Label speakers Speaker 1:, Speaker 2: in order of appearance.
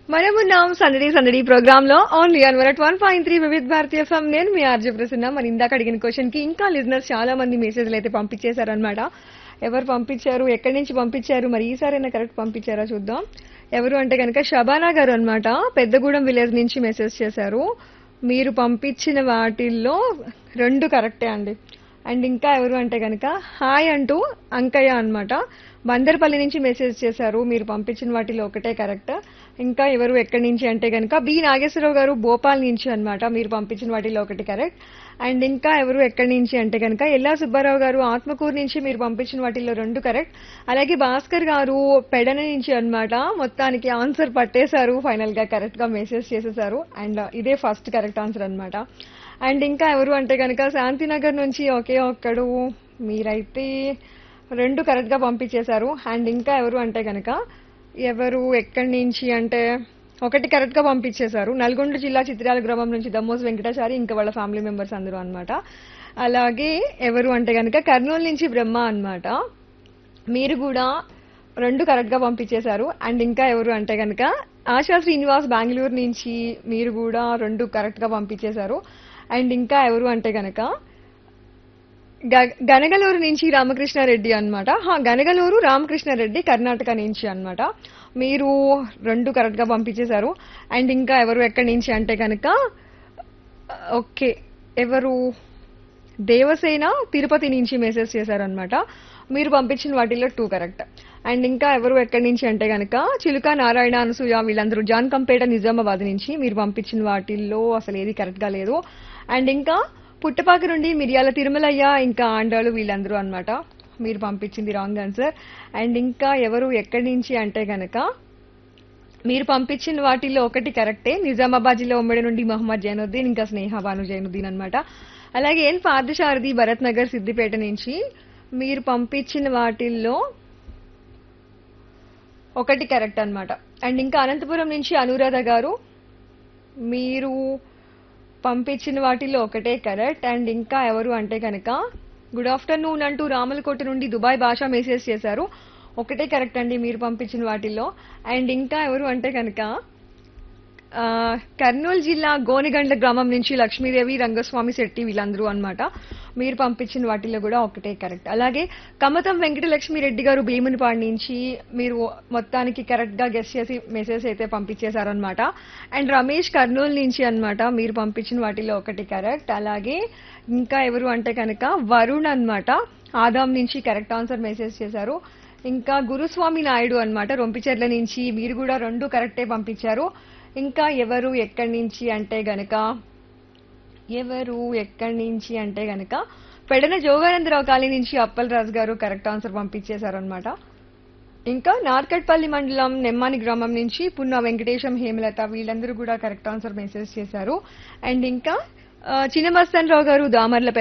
Speaker 1: మనమున్నాం సందడి సందడి ప్రోగ్రామ్ లో only on one one point three Vividh Bharati FM నేను మీ ఆర్జే ప్రసన్న మరి ఇందాక అడిగిన క్వశ్చన్ కి ఇంకా లిజనర్స్ చాలా మంది మెసేజ్లు అయితే పంపించేశారనమాట ఎవరు పంపించారు ఎక్కడి నుంచి పంపించారు మరి ఈసారైనా కరెక్ట్ పంపించారా చూద్దాం ఎవరు అంటే కనుక షబానా గారు అనమాట పెద్దగూడెం విలేజ్ నుంచి మెసేజ్ చేశారు మీరు పంపించిన వాటిల్లో రెండు కరెక్టే అండి అండ్ ఇంకా ఎవరు అంటే కనుక హాయ్ అంటూ అంకయ్య అన్నమాట బందర్పల్లి నుంచి మెసేజ్ చేశారు మీరు పంపించిన వాటిలో ఒకటే కరెక్ట్ ఇంకా ఎవరు ఎక్కడి నుంచి అంటే కనుక బి నాగేశ్వరరావు గారు భోపాల్ నుంచి అన్నమాట మీరు పంపించిన వాటిలో ఒకటి కరెక్ట్ అండ్ ఇంకా ఎవరు ఎక్కడి నుంచి అంటే కనుక ఎల్లా సుబ్బారావు గారు ఆత్మకూరు నుంచి మీరు పంపించిన వాటిల్లో రెండు కరెక్ట్ అలాగే భాస్కర్ గారు పెడన నుంచి అన్నమాట మొత్తానికి ఆన్సర్ పట్టేశారు ఫైనల్ గా కరెక్ట్ గా మెసేజ్ చేసేసారు అండ్ ఇదే ఫస్ట్ కరెక్ట్ ఆన్సర్ అన్నమాట అండ్ ఇంకా ఎవరు అంటే కనుక శాంతినగర్ నుంచి ఒకే ఒక్కడు మీరైతే రెండు కరెక్ట్ గా పంపించేశారు అండ్ ఇంకా ఎవరు అంటే కనుక ఎవరు ఎక్కడి నుంచి అంటే ఒకటి కరెక్ట్ గా పంపించేశారు నల్గొండ జిల్లా చిత్రాల గ్రామం నుంచి దమ్మోస్ వెంకటాచారి ఇంకా వాళ్ళ ఫ్యామిలీ మెంబర్స్ అందరూ అన్నమాట అలాగే ఎవరు అంటే కనుక కర్నూలు నుంచి బ్రహ్మ అన్నమాట మీరు కూడా రెండు కరెక్ట్ గా పంపించేశారు అండ్ ఇంకా ఎవరు అంటే కనుక ఆశా శ్రీనివాస్ బెంగళూరు నుంచి మీరు కూడా రెండు కరెక్ట్ గా పంపించేశారు అండ్ ఇంకా ఎవరు అంటే కనుక గ- గనగలూరు నుంచి రామకృష్ణారెడ్డి అనమాట గనగలూరు రామకృష్ణారెడ్డి కర్ణాటక నుంచి అన్నమాట మీరు రెండు కరెక్ట్ గా పంపించేశారు అండ్ ఇంకా ఎవరు ఎక్కడి నుంచి అంటే కనుక ఓకే ఎవరు దేవసేన తిరుపతి నుంచి మెసేజ్ చేశారనమాట మీరు పంపించిన వాటిల్లో టూ కరెక్ట్ అండ్ ఇంకా ఎవరు ఎక్కడి నుంచి అంటే కనుక చిలుక నారాయణ అనసూయ వీళ్ళందరూ జాన్ కంపేట నిజామాబాద్ నుంచి మీరు పంపించిన వాటిల్లో అసలు ఏది కరెక్ట్ గా లేదు అండ్ ఇంకా పుట్టపాక నుండి మిరియాల తిరుమలయ్య ఇంకా ఆండాలు వీళ్ళందరూ అన్నమాట మీరు పంపించింది రాంగ్ ఆన్సర్ అండ్ ఇంకా ఎవరు ఎక్కడి నుంచి అంటే గనక మీరు పంపించిన వాటిల్లో ఒకటి కరెక్టే నిజామాబాద్ జిల్లా ఉమ్మడి నుండి మహమ్మద్ జైనుద్దీన్ ఇంకా స్నేహ భాను జైనుద్దీన్ అనమాట అలాగే ఎన్ పార్థసారథి భరత్ నగర్ సిద్దిపేట నుంచి మీరు పంపించిన వాటిల్లో ఒకటి కరెక్ట్ అన్నమాట అండ్ ఇంకా అనంతపురం నుంచి అనురాధ గారు మీరు పంపించిన వాటిల్లో ఒకటే కరెక్ట్ అండ్ ఇంకా ఎవరు అంటే కనుక గుడ్ ఆఫ్టర్నూన్ అంటూ రామలకోట నుండి దుబాయ్ భాష మెసేజ్ చేశారు ఒకటే కరెక్ట్ అండి మీరు పంపించిన వాటిల్లో అండ్ ఇంకా ఎవరు అంటే కనుక ఆ, కర్నూలు జిల్లా గోనెగండ్ల గ్రామం నుంచి లక్ష్మీదేవి రంగస్వామి శెట్టి వీళ్ళందరూ అన్నమాట మీరు పంపించిన వాటిల్లో కూడా ఒకటే కరెక్ట్ అలాగే కమతం వెంకటలక్ష్మి రెడ్డి గారు భీమునిపాడు నుంచి మీరు మొత్తానికి కరెక్ట్ గా గెస్ట్ చేసి మెసేజ్ అయితే పంపించేశారనమాట అండ్ రమేష్ కర్నూలు నుంచి అన్నమాట మీరు పంపించిన వాటిల్లో ఒకటి కరెక్ట్ అలాగే ఇంకా ఎవరు అంటే కనుక వరుణ్ అన్నమాట ఆదాం నుంచి కరెక్ట్ ఆన్సర్ మెసేజ్ చేశారు ఇంకా గురుస్వామి నాయుడు అన్నమాట రొంపిచెర్ల నుంచి మీరు కూడా రెండు కరెక్టే పంపించారు ఇంకా ఎవరు ఎక్కడి నుంచి అంటే గనక ఎవరు ఎక్కడి నుంచి అంటే గనక పెడన జోగానందరావు కాలనీ నుంచి అప్పల్ రాజు గారు కరెక్ట్ ఆన్సర్ పంపించేశారనమాట ఇంకా నార్కట్పల్లి మండలం నెమ్మాని గ్రామం నుంచి పున్న వెంకటేశం హేమలత వీళ్ళందరూ కూడా కరెక్ట్ ఆన్సర్ మెసేజ్ చేశారు అండ్ ఇంకా ఆ, చిన్నమస్తాన్ రావు గారు దామర్ల